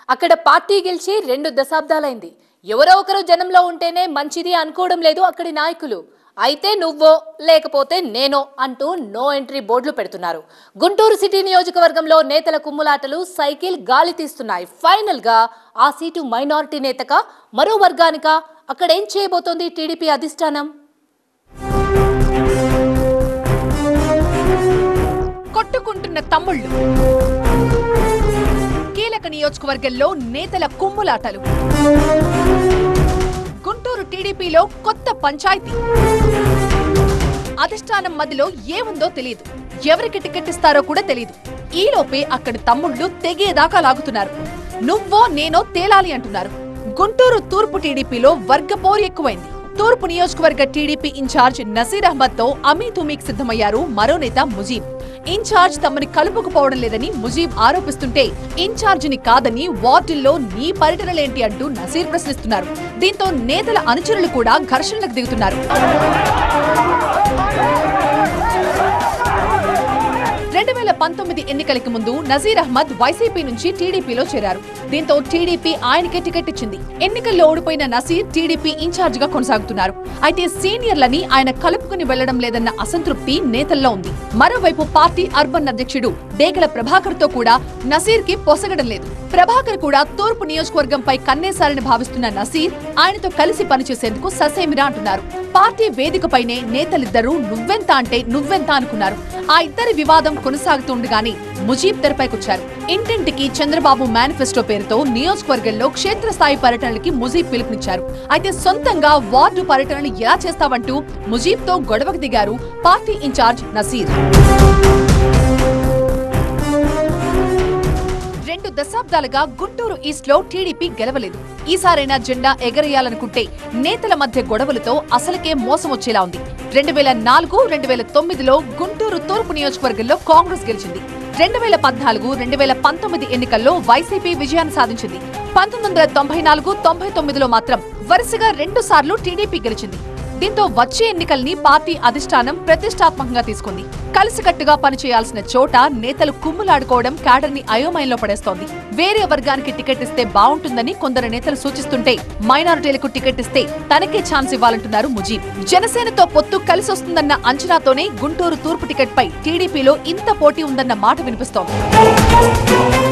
అక్కడ పార్టీ గెలిచి రెండు దశాబ్దాలైంది ఎవరో ఒకరు జనంలో ఉంటేనే మంచిది అనుకోవడం లేదు అక్కడి నాయకులు అయితే నువ్వో లేకపోతే నేనో అంటూ నో ఎంట్రీ బోర్డులు పెడుతున్నారు గుంటూరు సిటీ నియోజకవర్గంలో నేతల కుమ్ములాటలు సైకిల్ గాలి తీస్తున్నాయి ఫైనల్ గా ఆ సీటు మైనారిటీ నేతక మరో వర్గానిక అక్కడేం చేయబోతోంది టీడీపీ అధిష్టానం కొట్టుకుంటున్న తమ్ముళ్ళు కీలక నియోజకవర్గంలో నేతల కుమ్ములాటలు గుంటూరు టీడీపీలో కొత్త పంచాయతీ అధిష్టానం మధ్యలో ఏముందో తెలియదు ఎవరికి టికెట్ ఇస్తారో కూడా తెలియదు ఈలోపే అక్కడి తమ్ముళ్ళు తెగేదాకా లాగుతున్నారు నువ్వో నేనో తేలాలి అంటున్నారు గుంటూరు తూర్పు టీడీపీలో వర్గపోరు ఎక్కువైంది తూర్పు నియోజకవర్గ టీడీపీ ఇన్ఛార్జ్ నసీర్ అహ్మద్ తో అమీతుమీక్ సిద్ధమయ్యారు మరో నేత ముజీబ్ ఇన్ఛార్జ్ తమని కలుపుకుపోవడం లేదని ముజీబ్ ఆరోపిస్తుంటే ఇన్ఛార్జిని కాదని వార్డుల్లో నీ పర్యటనలేంటి అంటూ నసీర్ ప్రశ్నిస్తున్నారు దీంతో నేతల అనుచరులు కూడా ఘర్షణలకు దిగుతున్నారు రెండు వేల పంతొమ్మిది ఎన్నికలకి ముందు నజీర్ అహ్మద్ వైసీపీ నుంచి టీడీపీలో చేరారు దీంతో టీడీపీ ఆయనకే టికెట్ ఇచ్చింది ఎన్నికల్లో ఓడిపోయిన నసీర్ టీడీపీ ఇన్ఛార్జ్ గా కొనసాగుతున్నారు అయితే సీనియర్లని ఆయన కలుపుకుని వెళ్లడం లేదన్న అసంతృప్తి నేతల్లో ఉంది మరోవైపు పార్టీ అర్బన్ అధ్యక్షుడు డేగల ప్రభాకర్ తో కూడా నసీర్ కి పొసగడం లేదు ప్రభాకర్ కూడా తూర్పు నియోజకవర్గంపై కన్నేశారని భావిస్తున్న నసీర్ ఆయనతో కలిసి పనిచేసేందుకు ససేమిరా అంటున్నారు పార్టీ వేదికపైనే నేతలిద్దరూ నువ్వెంత అంటే నువ్వెంత అనుకున్నారు ఆ ఇద్దరి వివాదం కొనసాగుతుండగానే ముజీబ్ తెరపైకొచ్చారు ఇంటింటికి చంద్రబాబు మేనిఫెస్టో పేరుతో నియోజకవర్గంలో క్షేత్రస్థాయి పర్యటనలకి ముజీబ్ పిలుపునిచ్చారు అయితే సొంతంగా వార్డు పర్యటనలు ఎలా చేస్తావంటూ ముజీబ్ తో గొడవకు దిగారు పార్టీ ఇన్ఛార్జ్ నసీర్ రెండు దశాబ్దాలుగా గుంటూరు ఈస్ట్ లో టీడీపీ గెలవలేదు ఈసారైనా జెండా ఎగరేయాలనుకుంటే నేతల మధ్య గొడవలతో అసలుకే మోసం వచ్చేలా ఉంది రెండు వేల నాలుగు రెండు వేల తొమ్మిదిలో గుంటూరు తూర్పు నియోజకవర్గంలో కాంగ్రెస్ గెలిచింది రెండు వేల పద్నాలుగు రెండు వేల పంతొమ్మిది ఎన్నికల్లో వైసీపీ విజయాన్ని సాధించింది పంతొమ్మిది వందల తొంభై నాలుగు తొంభై తొమ్మిదిలో మాత్రం వరుసగా రెండు సార్లు టీడీపీ గెలిచింది దీంతో వచ్చే ఎన్నికల్ని పార్టీ అధిష్టానం ప్రతిష్టాత్మకంగా తీసుకుంది కలిసికట్టుగా పనిచేయాల్సిన చోట నేతలు కుమ్ములాడుకోవడం క్యాడర్ని అయోమయంలో పడేస్తోంది వేరే వర్గానికి టికెట్ ఇస్తే బాగుంటుందని కొందరు నేతలు సూచిస్తుంటే మైనారిటీలకు టికెట్ ఇస్తే తనకే ఛాన్స్ ఇవ్వాలంటున్నారు ముజీబ్ జనసేనతో పొత్తు కలిసొస్తుందన్న అంచనాతోనే గుంటూరు తూర్పు టికెట్ పై టీడీపీలో ఇంత పోటీ ఉందన్న మాట వినిపిస్తోంది